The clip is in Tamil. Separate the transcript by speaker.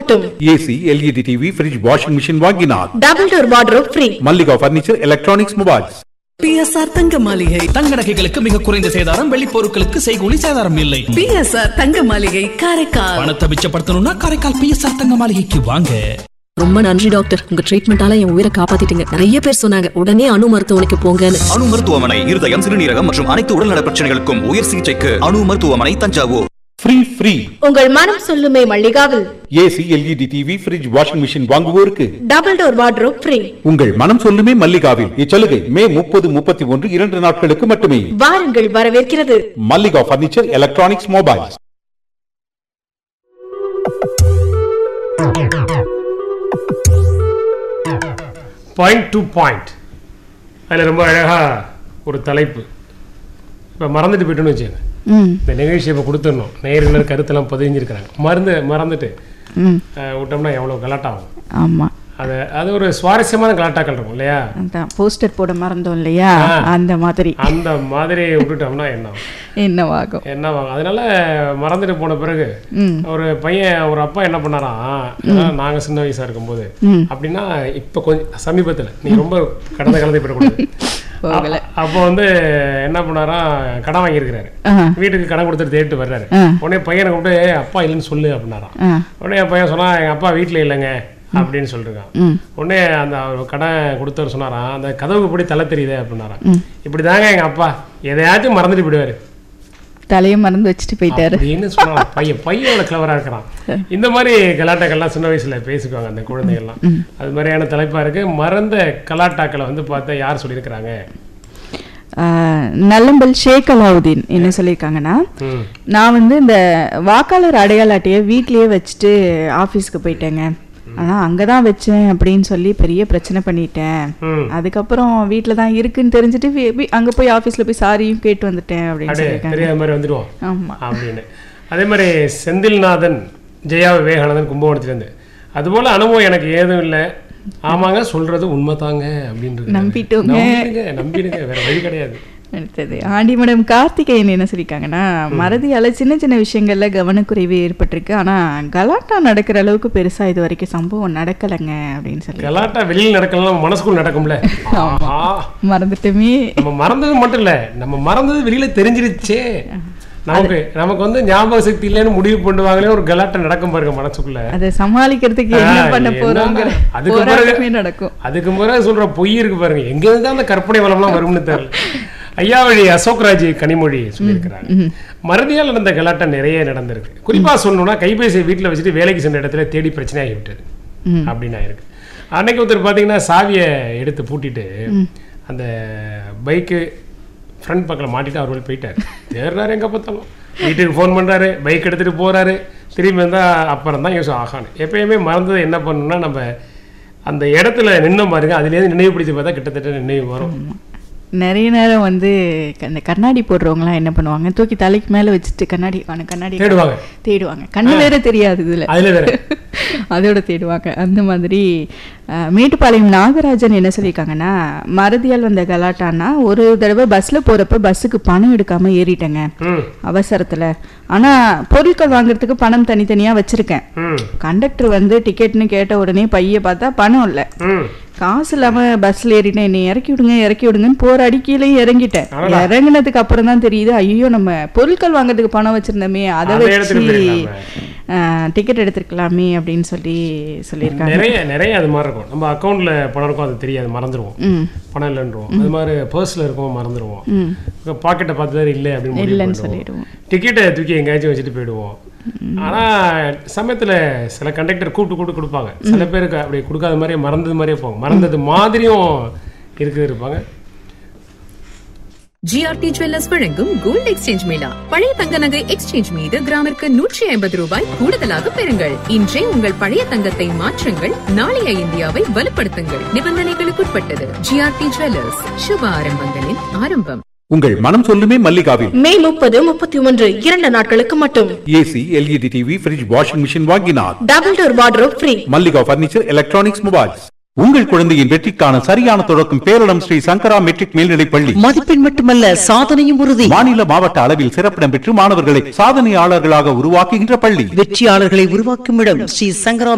Speaker 1: மட்டும்
Speaker 2: AC LED TV fridge washing machine வாங்கினார்
Speaker 1: double door wardrobe free
Speaker 2: Mallika furniture electronics mobiles
Speaker 3: BSR Thanga Maligai
Speaker 4: தங்க நகைகளுக்கு மிக குறைந்த சேதாரம் வெள்ளி பொருட்களுக்கு செய்கூலி சேதாரம் இல்லை
Speaker 3: பிஎஸ்ஆர் தங்க மாளிகை காரைக்கால்
Speaker 4: பணத்தை மிச்சப்படுத்தணும்னா காரைக்கால் பிஎஸ்ஆர் தங்க மாளிகைக்கு வாங்க
Speaker 5: ரொம்ப நன்றி டாக்டர் உங்க ட்ரீட்மெண்டால என் உயிரை காப்பாத்திட்டீங்க நிறைய பேர் சொன்னாங்க உடனே அணு மருத்துவமனைக்கு போங்கன்னு
Speaker 6: அணு மருத்துவமனை இருதயம் சிறுநீரகம் மற்றும் அனைத்து உடல்நல பிரச்சனைகளுக்கும் உயர் சிகிச்சைக்கு அணு மருத்துவமனை தஞ்சாவூர்
Speaker 2: ஃப்ரீ ஃப்ரீ
Speaker 1: உங்கள் மனம் சொல்லுமே மல்லிகாவில்
Speaker 2: AC LED TV fridge washing machine வாங்குவோருக்கு
Speaker 1: டபுள் டோர் வார்ட்ரோப் ஃப்ரீ
Speaker 2: உங்கள் மனம் சொல்லுமே மல்லிகாவில் இச்சலுகை மே முப்பது முப்பத்தி ஒன்று இரண்டு நாட்களுக்கு மட்டுமே
Speaker 1: வாருங்கள் வரவேற்கிறது
Speaker 2: Mallika furniture electronics mobiles
Speaker 7: point to point அதில் ரொம்ப அழகாக ஒரு தலைப்பு இப்போ மறந்துட்டு போயிட்டோன்னு வச்சுக்கோங்க இந்த நிகழ்ச்சி இப்போ கொடுத்துடணும் நேரில் கருத்தெல்லாம் பதிஞ்சிருக்கிறாங்க மருந்து மறந்துட்டு அஹ், விட்டோம்னா எவ்வளோ கலாட்டாகும்
Speaker 8: ஆமாம்
Speaker 7: அது அது ஒரு சுவாரஸ்யமான கலாட்டாக்கள் இருக்கும் இல்லையா
Speaker 8: அதான் போஸ்டர் போட மறந்தோம் இல்லையா
Speaker 7: ஆ.
Speaker 8: அந்த மாதிரி
Speaker 7: அந்த மாதிரி விட்டுட்டோம்னா என்ன ஆகும்?
Speaker 8: என்னவாகும்
Speaker 7: என்ன ஆகும்? அதனால மறந்துட்டு போன பிறகு
Speaker 8: ம்
Speaker 7: ஒரு பையன் ஒரு அப்பா என்ன பண்ணாராம் அதான் நாங்க சின்ன வயசா இருக்கும்போது
Speaker 8: ம்.
Speaker 7: அப்படின்னா இப்ப கொஞ்சம் சமீபத்துல நீ ரொம்ப கடந்த காலத்தை போயிடக்கூடாது
Speaker 8: போகல.
Speaker 7: அப்ப- அப்போ வந்து என்ன பண்ணாராம் கடன் வாங்கியிருக்கிறாரு
Speaker 8: ஆ.
Speaker 7: வீட்டுக்கு கடன் கொடுத்துட்டு தேடிட்டு வர்றாரு
Speaker 8: ஆ.
Speaker 7: உடனே பையனை கூப்பிட்டு அப்பா இல்லைன்னு சொல்லு அப்படின்னாராம்
Speaker 8: ஆ
Speaker 7: உடனே என் பையன் சொன்னா எங்க அப்பா வீட்டுல இல்லைங்க அப்படின்னு சொல்லிருக்கான்
Speaker 8: ம்
Speaker 7: உடனே அந்த அவர் கடன் கொடுத்தவர் சொன்னாராம் அந்த கதவுக்கு இப்படி தலை தெரியுதே அப்படின்னாராம் இப்படி தாங்க எங்க அப்பா எதையாச்சும் மறந்துட்டு போயிடுவாரு
Speaker 8: தலையை மறந்து வச்சுட்டு போயிட்டாரு
Speaker 7: அப்படின்னு சொன்னான் பையன் பையன் எவ்வளவு கிளவரா இருக்கிறான் இந்த மாதிரி கலாட்டாக்கள்லாம் சின்ன வயசுல பேசிக்குவாங்க அந்த குழந்தைகள்லாம் அது மாதிரியான தலைப்பா இருக்கு மறந்த கலாட்டாக்களை வந்து பார்த்தா யார் சொல்லியிருக்கிறாங்க
Speaker 8: ஆ, நல்லம்பல் ஷேக் அலாவுதீன் என்ன சொல்லியிருக்காங்கன்னா
Speaker 7: ம்.
Speaker 8: நான் வந்து இந்த வாக்காளர் அடையாள அட்டையை வீட்லயே வச்சுட்டு ஆஃபீஸ்க்கு போயிட்டேங்க ஆனால் அங்கே தான் வச்சேன் அப்படின்னு சொல்லி பெரிய பிரச்சனை பண்ணிட்டேன்
Speaker 7: ம்.
Speaker 8: அதுக்கப்புறம் வீட்டில் தான் இருக்குன்னு தெரிஞ்சுட்டு வி- வி- அங்க போய் ஆஃபீஸில் போய் சாரியும் கேட்டு வந்துட்டேன் அப்படின்னு
Speaker 7: அப்படியே
Speaker 8: சொல்லியிருக்காங்க
Speaker 7: தெரியாத மாதிரி வந்துடுவோம்
Speaker 8: ஆமா
Speaker 7: அப்படின்னு அதே மாதிரி செந்தில்நாதன் ஜெயா விவேகானந்தன் கும்பகோணத்துலேருந்து அதுபோல அனுபவம் எனக்கு ஏதும் இல்லை ஆமாங்க சொல்றது உண்மைதாங்க அப்படின்னு
Speaker 8: நம்பிட்டோங்க.
Speaker 7: நம்பிடுங்க நம்பிடுங்க வேற வழி கிடையாது
Speaker 8: அடுத்தது ஆண்டி மேடம் கார்த்திகேயன் என்ன சொல்லியிருக்காங்கன்னா மறதியால சின்ன சின்ன விஷயங்கள்ல கவனக்குறைவு ஏற்பட்டிருக்கு ஆனா கலாட்டா நடக்கிற அளவுக்கு பெருசா இது வரைக்கும் சம்பவம் நடக்கலைங்க அப்படின்னு சொல்லி
Speaker 7: கலாட்டா வெளியில் நடக்கலாம் மனசுக்குள்ள நடக்கும்ல ஆஹா
Speaker 8: மறந்துட்டுமே
Speaker 7: நம்ம மறந்தது மட்டும் இல்ல நம்ம மறந்தது வெளியில தெரிஞ்சிருச்சே நமக்கு நமக்கு வந்து ஞாபக சக்தி இல்லைன்னு முடிவு பண்ணுவாங்களே ஒரு கலாட்டா நடக்கும் பாருங்க மனசுக்குள்ள
Speaker 8: அதை சமாளிக்கிறதுக்கு என்ன
Speaker 7: ஆ,
Speaker 8: பண்ண
Speaker 7: என்ன?
Speaker 8: போறோங்கிற
Speaker 7: அதுக்கு
Speaker 8: போராட்டமே
Speaker 7: பிறகு
Speaker 8: நடக்கும்
Speaker 7: அதுக்கு முறை சொல்ற பொய் இருக்கு பாருங்க எங்க இருந்து அந்த கற்பனை வளம்லாம் வரும்னு தெரியல ஐயாவழி அசோக்ராஜ் கனிமொழி சொல்லியிருக்கிறாங்க மறதியால் நடந்த கலாட்டா நிறைய நடந்திருக்கு குறிப்பா சொல்லணும்னா கைபேசியை வீட்டுல வச்சுட்டு வேலைக்கு சென்ற இடத்துல தேடி பிரச்சனையாகி விட்டது அப்படின்னு ஆயிருக்கு அன்னைக்கு ஒருத்தர் பாத்தீங்கன்னா சாவியை எடுத்து பூட்டிட்டு அந்த பைக்கு ஃப்ரண்ட் பக்கத்தில் மாட்டிட்டு அவர் வழி போயிட்டார் தேடுறாரு எங்க பார்த்தாலும் வீட்டுக்கு ஃபோன் பண்றாரு பைக் எடுத்துட்டு போறாரு திரும்பி வந்தா அப்புறம் தான் யோசனை ஆகானு எப்பயுமே மறந்தது என்ன பண்ணணும்னா நம்ம அந்த இடத்துல நின்ன பாருங்க அதுலேருந்து நினைவுபிடிச்சு பார்த்தா கிட்டத்தட்ட நினைவு வரும்
Speaker 8: நிறைய நேரம் வந்து க- இந்த கண்ணாடி போடுறவங்கலாம் என்ன பண்ணுவாங்க தூக்கி தலைக்கு மேல வச்சுட்டு கண்ணாடி காண கண்ணாடி காணோம்.
Speaker 7: தேடுவாங்க.
Speaker 8: தேடுவாங்க கண்ணு வேற தெரியாது இதுல
Speaker 7: அதுல வேற
Speaker 8: அதோட தேடுவாங்க அந்த மாதிரி அஹ், மேட்டுப்பாளையம் நாகராஜன் என்ன சொல்லியிருக்காங்கன்னா மறதியால் வந்த கலாட்டான்னா ஒரு தடவை பஸ்ல போறப்ப பஸ்ஸுக்கு பணம் எடுக்காம ஏறிட்டேங்க
Speaker 7: ம்
Speaker 8: அவசரத்துல ஆனா பொருட்கள் வாங்குறதுக்கு பணம் தனித்தனியா வச்சிருக்கேன்
Speaker 7: ம்
Speaker 8: கண்டக்டர் வந்து டிக்கெட்னு கேட்ட உடனே பைய பார்த்தா பணம் இல்லை
Speaker 7: ம்
Speaker 8: காசு இல்லாம பஸ்ல ஏறிட்டேன் என்னை இறக்கி விடுங்க இறக்கி விடுங்கன்னு போராடி கீழே இறங்கிட்டேன்
Speaker 7: அடடா.
Speaker 8: இறங்குனதுக்கு அப்புறம் தான் தெரியுது ஐயோ நம்ம பொருட்கள் வாங்குறதுக்கு பணம் வச்சிருந்தோமே அதை
Speaker 7: அதை
Speaker 8: வச்சு
Speaker 7: எடுத்துட்டு போயிருக்கலாமே.
Speaker 8: டிக்கெட் எடுத்திருக்கலாமே அப்படின்னு சொல்லி சொல்லியிருக்காங்க
Speaker 7: நிறைய நிறைய அது மாதிரி இருக்கும் நம்ம அக்கௌண்ட்ல பணம் இருக்கும் அது தெரியாது மறந்துடுவோம்
Speaker 8: ம்
Speaker 7: பணம் இல்லைன்றோம் அது மாதிரி பர்ஸ்ல இருக்கும் மறந்துடுவோம்
Speaker 8: ம்
Speaker 7: பாக்கெட்டை பார்த்து இல்லை அப்படின்னு முடிவு
Speaker 8: இல்லைன்னு
Speaker 7: பண்ணிடுவோம்.
Speaker 8: சொல்லிடுவோம்
Speaker 7: டிக்கெட்டை தூக்கி எங்கேயாச்சும் வச்சுட்டு போயிடுவோம் ஆனா சமயத்துல சில கண்டக்டர் கூப்பிட்டு கூப்பிட்டு கொடுப்பாங்க சில பேருக்கு அப்படி கொடுக்காத மாதிரியே மறந்தது மாதிரியே போவாங்க மறந்தது மாதிரியும் இருக்குது இருப்பாங்க
Speaker 9: ஜிஆர்டி ஜுவல்லர்ஸ் வழங்கும் கோல்ட் எக்ஸ்சேஞ்ச் மேளா பழைய தங்க நகை எக்ஸ்சேஞ்ச் மீது கிராமிற்கு நூற்றி ஐம்பது ரூபாய் கூடுதலாக பெறுங்கள் இன்றே உங்கள் பழைய தங்கத்தை மாற்றுங்கள் நாளைய இந்தியாவை வலுப்படுத்துங்கள் நிபந்தனைகளுக்குட்பட்டது ஜிஆர்டி ஜுவல்லர்ஸ் சுப ஆரம்பங்களின் ஆரம்பம்
Speaker 2: உங்கள் மனம் சொல்லுமே மல்லிகாவில்
Speaker 1: மே முப்பது முப்பத்தி ஒன்று இரண்டு நாட்களுக்கு மட்டும்
Speaker 2: AC LED TV fridge washing machine வாங்கினார்
Speaker 1: double door wardrobe free
Speaker 2: Mallika furniture electronics mobiles உங்கள் குழந்தையின் வெற்றிக்கான சரியான தொடக்கம் பேரிடம் ஸ்ரீ சங்கரா மெட்ரிக் மேல்நிலைப் பள்ளி
Speaker 3: மதிப்பெண் மட்டுமல்ல சாதனையும் உறுதி
Speaker 2: மாநில மாவட்ட அளவில் சிறப்பிடம் பெற்று மாணவர்களை சாதனையாளர்களாக உருவாக்குகின்ற பள்ளி
Speaker 3: வெற்றியாளர்களை உருவாக்கும் இடம் ஸ்ரீ சங்கரா